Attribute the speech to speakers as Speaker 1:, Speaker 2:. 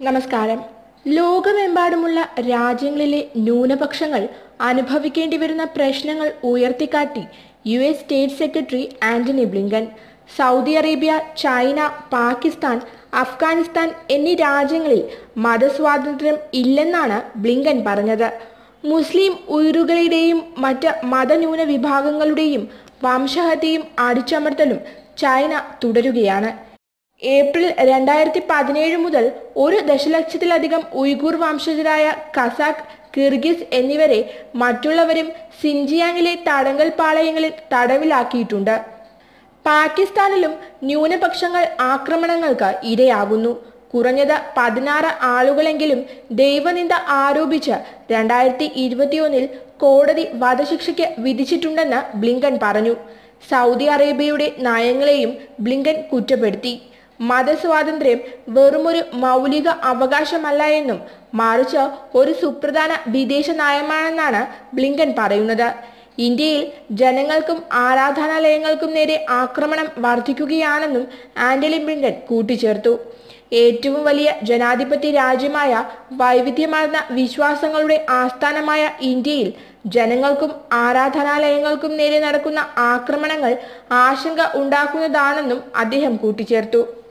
Speaker 1: നമസ്കാരം ലോകമെമ്പാടുമുള്ള രാജ്യങ്ങളിലെ ന്യൂനപക്ഷങ്ങൾ അനുഭവിക്കേണ്ടി വരുന്ന പ്രശ്നങ്ങൾ ഉയർത്തിക്കാട്ടി U S state secretary Antony Blinken Saudi Arabia China Pakistan Afghanistan എന്നീ രാജ്യങ്ങളിൽ മതസ്വാതന്ത്ര്യം ഇല്ലെന്നാണ് ബ്ലിങ്കൻ പറഞ്ഞത് മുസ്ലിം ഉയരുകളുടെയും മറ്റ് മതന്യൂന വിഭാഗങ്ങളുടെയും വംശഹത്യയും അടിച്ചമർത്തലും ചൈന തുടരുകയാണ് ഏപ്രിൽ രണ്ടായിരത്തി പതിനേഴ് മുതൽ ഒരു ദശലക്ഷത്തിലധികം ഉയ്ഗൂർ വംശജരായ കസാഖ് കിർഗിസ് എന്നിവരെ മറ്റുള്ളവരും സിൻജിയാങ്ങിലെ തടങ്കൽ പാളയങ്ങളിൽ തടവിലാക്കിയിട്ടുണ്ട് പാകിസ്ഥാനിലും ന്യൂനപക്ഷങ്ങൾ ആക്രമണങ്ങൾക്ക് ഇരയാകുന്നു കുറഞ്ഞത് പതിനാറ് ആളുകളെങ്കിലും ദൈവനിന്ദ ആരോപിച്ച് രണ്ടായിരത്തി ഇരുപത്തിയൊന്നിൽ കോടതി വധശിക്ഷയ്ക്ക് വിധിച്ചിട്ടുണ്ടെന്ന് ബ്ലിങ്കൻ പറഞ്ഞു സൗദി അറേബ്യയുടെ നയങ്ങളെയും ബ്ലിങ്കൻ കുറ്റപ്പെടുത്തി മതസ്വാതന്ത്ര്യം വെറുമൊരു മൗലിക അവകാശമല്ല എന്നും മറിച്ച് ഒരു സുപ്രധാന വിദേശ നയമാണെന്നാണ് ബ്ലിങ്കൻ പറയുന്നത് ഇന്ത്യയിൽ ജനങ്ങൾക്കും ആരാധനാലയങ്ങൾക്കും നേരെ ആക്രമണം വർദ്ധിക്കുകയാണെന്നും ആന്റണി ബ്ലിങ്കൻ കൂട്ടിച്ചേർത്തു ഏറ്റവും വലിയ ജനാധിപത്യ രാജ്യമായ വൈവിധ്യമാർന്ന വിശ്വാസങ്ങളുടെ ആസ്ഥാനമായ ഇന്ത്യയിൽ ജനങ്ങൾക്കും ആരാധനാലയങ്ങൾക്കും നേരെ നടക്കുന്ന ആക്രമണങ്ങൾ ആശങ്ക ഉണ്ടാക്കുന്നതാണെന്നും അദ്ദേഹം കൂട്ടിച്ചേർത്തു